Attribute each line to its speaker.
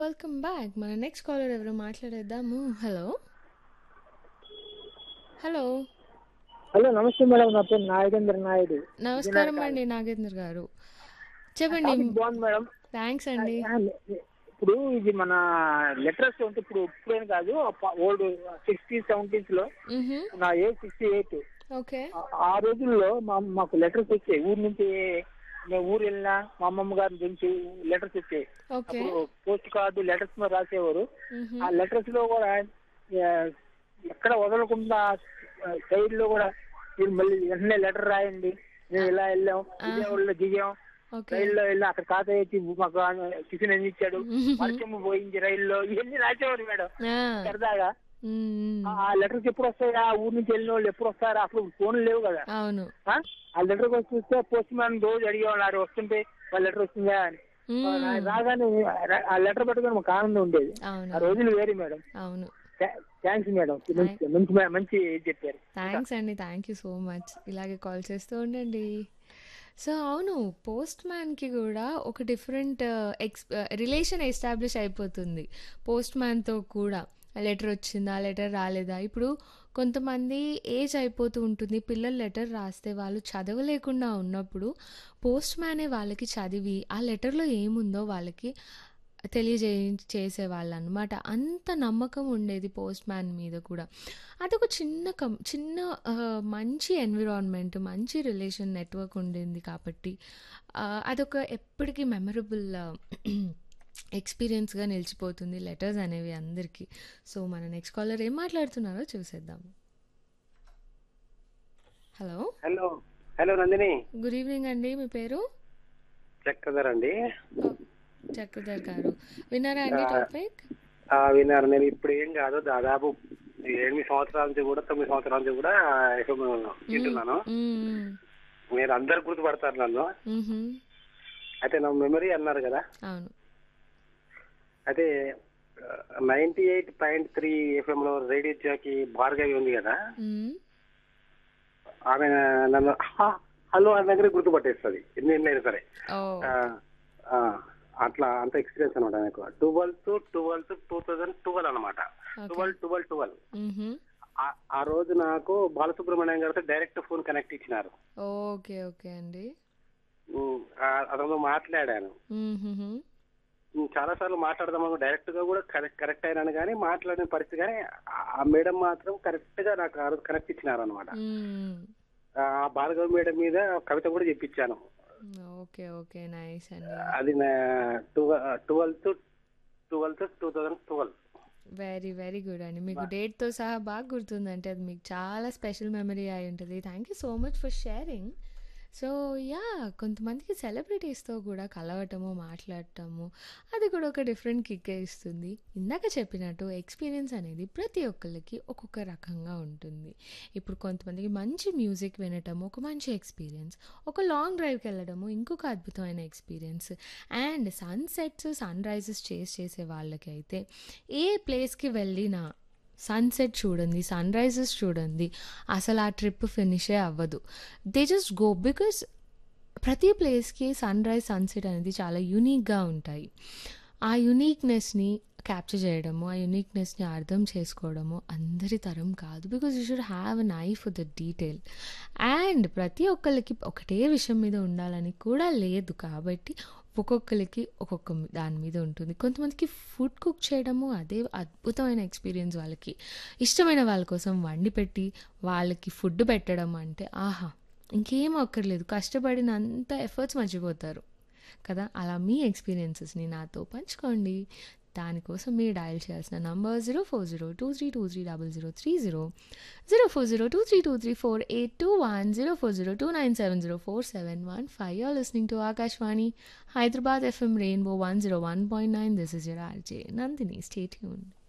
Speaker 1: Welcome back మన next caller ఎవరో మాట్లాడేద్దాము హలో హలో
Speaker 2: హలో నమస్తే మేడం నా పేరు నాగేంద్ర నాయుడు
Speaker 1: నమస్కారం అండి నాగేంద్ర గారు చెప్పండి
Speaker 2: టాపిక్ బాగుంది మేడం
Speaker 1: థ్యాంక్స్ అండి
Speaker 2: ఆ, ఇప్పుడు ఇది మన లెటర్స్ అంటే ఇప్పుడు ఇప్పుడేం కాదు ఓల్డ్ సిక్స్టీన్ సెవెంటీన్స్ లో
Speaker 1: మ్హూ.
Speaker 2: నా ఏజ్ సిక్స్టీ ఎయిట్
Speaker 1: ఓకే
Speaker 2: ఆ రోజుల్లో మా మాకు లెటర్స్ వచ్చాయి ఊరు నుంచి మేము ఊరు వెళ్ళినా మా అమ్మమ్మ గారి నుంచి లెటర్స్ వచ్చాయి
Speaker 1: ఓకే
Speaker 2: అప్పుడు పోస్ట్ కార్డు లెటర్స్ మీద రాసేవారు
Speaker 1: మ్హూ.
Speaker 2: ఆ లెటర్స్ లో కూడా ఆ, ఎక్కడ వదలకుండా సైడ్ లో కూడా మీరు మళ్ళీ వెంటనే లెటర్ రాయండి మేము ఇలా వెళ్ళాం విజయవాడలో దిగాం
Speaker 1: ఓకే
Speaker 2: రైల్లో వెళ్ళి అక్కడ తాతయ్య వచ్చి మాకు టిఫిన్ అని ఇచ్చాడు వర్షం పోయింది రైల్లో ఇవన్నీ రాసేవారు మేడం
Speaker 1: ఆ.
Speaker 2: సరదాగా
Speaker 1: మ్మ్.
Speaker 2: ఆ లెటర్స్ ఎప్పుడు వస్తాయి ఆ ఊరు నుంచి వెళ్ళిన వాళ్ళు ఎప్పుడు వస్తారు అప్పుడు ఫోన్లు లేవు కదా
Speaker 1: అవును
Speaker 2: ఆ? ఆ లెటర్ వచ్చి చూస్తే పోస్ట్ మ్యాన్ రోజు అడిగేవాళ్ళు వస్తుంటే వాళ్ళ లెటర్ వస్తుందా అని
Speaker 1: మ్మ్.
Speaker 2: రాగానే ఆ లెటర్ పట్టుకొని మాకు ఆనందం ఉండేది
Speaker 1: అవును
Speaker 2: ఆ రోజులు వేరే మేడం
Speaker 1: అవును
Speaker 2: థ్యాంక్స్ మేడం మంచి మంచి మంచి ఇది చెప్పారు
Speaker 1: థ్యాంక్స్ అండి థ్యాంక్ యూ సో మచ్ ఇలాగే కాల్ చేస్తూ ఉండండి సో అవును పోస్ట్ మ్యాన్కి కూడా ఒక డిఫరెంట్ ఎక్స్ రిలేషన్ ఎస్టాబ్లిష్ అయిపోతుంది పోస్ట్ మ్యాన్తో కూడా లెటర్ వచ్చిందా లెటర్ రాలేదా ఇప్పుడు కొంతమంది ఏజ్ అయిపోతూ ఉంటుంది పిల్లలు లెటర్ రాస్తే వాళ్ళు చదవలేకుండా ఉన్నప్పుడు పోస్ట్ మ్యానే వాళ్ళకి చదివి ఆ లెటర్లో ఏముందో వాళ్ళకి తెలియజే చేసేవాళ్ళు అనమాట అంత నమ్మకం ఉండేది పోస్ట్ మ్యాన్ మీద కూడా అదొక చిన్న కం చిన్న ఆ, మంచి ఎన్విరాన్మెంట్ మంచి రిలేషన్ నెట్వర్క్ ఉండింది కాబట్టి ఆ, అదొక ఎప్పటికీ మెమరబుల్ ఎక్స్పీరియన్స్గా నిలిచిపోతుంది లెటర్స్ అనేవి అందరికీ సో మన నెక్స్ట్ కాలర్ ఏం మాట్లాడుతున్నారో చూసేద్దాం hello
Speaker 3: hello hello Nandini
Speaker 1: good evening అండి మీ పేరు
Speaker 3: చక్రధర్ అండి
Speaker 1: చక్రధర్ గారు విన్నారా అండి టాపిక్
Speaker 3: ఆ, విన్నారు నేను ఇప్పుడు ఏం కాదు దాదాపు ఎనిమిది సంవత్సరాల నుంచి కూడా తొమ్మిది సంవత్సరాల నుంచి కూడా FM వింటున్నాను మీరు అందరు గుర్తుపడతారు నన్ను అయితే నా మెమరీ అన్నారు కదా
Speaker 1: అవును
Speaker 3: అయితే ninety eight point three FM లో రేడియో జాకి భార్గవి ఉంది కదా
Speaker 1: మ్మ్.
Speaker 3: ఆమె నన్ను "హా, హలో అన్న దగ్గర గుర్తుపట్టేస్తుంది ఎన్ని అయినా సరే
Speaker 1: ఓ
Speaker 3: ఆ, ఆ, అట్లా అంత ఎక్స్పీరియన్స్ అనమాట నాకు twelfth twelfth two thousand twelve అనమాట ట్వెల్వ్ ట్వెల్వ్ ట్వెల్వ్
Speaker 1: మ్మ్హమ్.
Speaker 3: ఆ రోజు నాకు బాలసుబ్రహ్మణ్యం గారితో డైరెక్ట్ ఫోన్ కనెక్ట్ ఇచ్చినారు
Speaker 1: ఓకే ఓకే అండి
Speaker 3: ఉమ్, ఆ- అతనితో మాట్లాడాను
Speaker 1: మ్మ్హమ్.
Speaker 3: ఉమ్, చాలా సార్లు మాట్లాడదామని డైరెక్ట్ గా కూడా కరెక్ట్ కరెక్ట్ అయినాను కానీ మాట్లాడిన పరిస్థితి కానీ ఆ- ఆ మేడం మాత్రం కరెక్ట్ గా నాకు ఆ రోజు కనెక్ట్ ఇచ్చినారు అనమాట
Speaker 1: మ్మ్.
Speaker 3: ఆ భార్గవ్ మేడం మీద కవిత కూడా చెప్పించాను
Speaker 1: ఓకే ఓకే నైస్ అండి
Speaker 3: అది twelfth twelfth two thousand twelve
Speaker 1: very very good అండి మీకు డేట్తో సహా బాగా గుర్తుందంటే అది మీకు చాలా స్పెషల్ మెమరీ అయి ఉంటుంది thank you so much for sharing so yeah కొంతమందికి సెలబ్రిటీస్తో కూడా కలవటము మాట్లాడటము అది కూడా ఒక డిఫరెంట్ కిక్ ఇస్తుంది ఇందాక చెప్పినట్టు ఎక్స్పీరియన్స్ అనేది ప్రతి ఒక్కరికి ఒక్కొక్క రకంగా ఉంటుంది ఇప్పుడు కొంతమందికి మంచి మ్యూజిక్ వినటము ఒక మంచి ఎక్స్పీరియన్స్ ఒక లాంగ్ డ్రైవ్కి వెళ్ళడము ఇంకొక అద్భుతమైన experience and sunsets sun rises chase చేసే వాళ్ళకైతే ఏ ప్లేస్కి వెళ్ళినా సన్సెట్ చూడండి సన్ రైజెస్ చూడండి అసలు ఆ ట్రిప్ ఫినిషే అవ్వదు దే జస్ట్ గో బికాస్ ప్రతి ప్లేస్కి సన్ రైజ్ సన్సెట్ అనేది చాలా యూనిక్గా ఉంటాయి ఆ యునీక్నెస్ని క్యాప్చర్ చేయడము ఆ యునీక్నెస్ని అర్థం చేసుకోవడము అందరి తరం కాదు because you should have an eye for the detail and ప్రతి ఒక్కరికి ఒకటే విషయం మీద ఉండాలని కూడా లేదు కాబట్టి ఒక్కొక్కరికి ఒక్కొక్క దాని మీద ఉంటుంది కొంతమందికి ఫుడ్ కుక్ చేయడము అదే అద్భుతమైన ఎక్స్పీరియన్స్ వాళ్ళకి ఇష్టమైన వాళ్ళ కోసం వండి పెట్టి వాళ్ళకి ఫుడ్ పెట్టడం అంటే ఆహా ఇంకేం అక్కర్లేదు కష్టపడినంత ఎఫర్ట్స్ మర్చిపోతారు కదా అలా మీ ఎక్స్పీరియన్సెస్ని నాతో పంచుకోండి దానికోసం మీరు డయల్ చేయాల్సిన number zero four zero two three two three double zero three zero zero four zero two three two three four eight two one zero four zero two nine seven zero four seven one five are listening to Akashvani Hyderabad FM rainbow one zero one point nine this is your RJ Nandini stay యూన్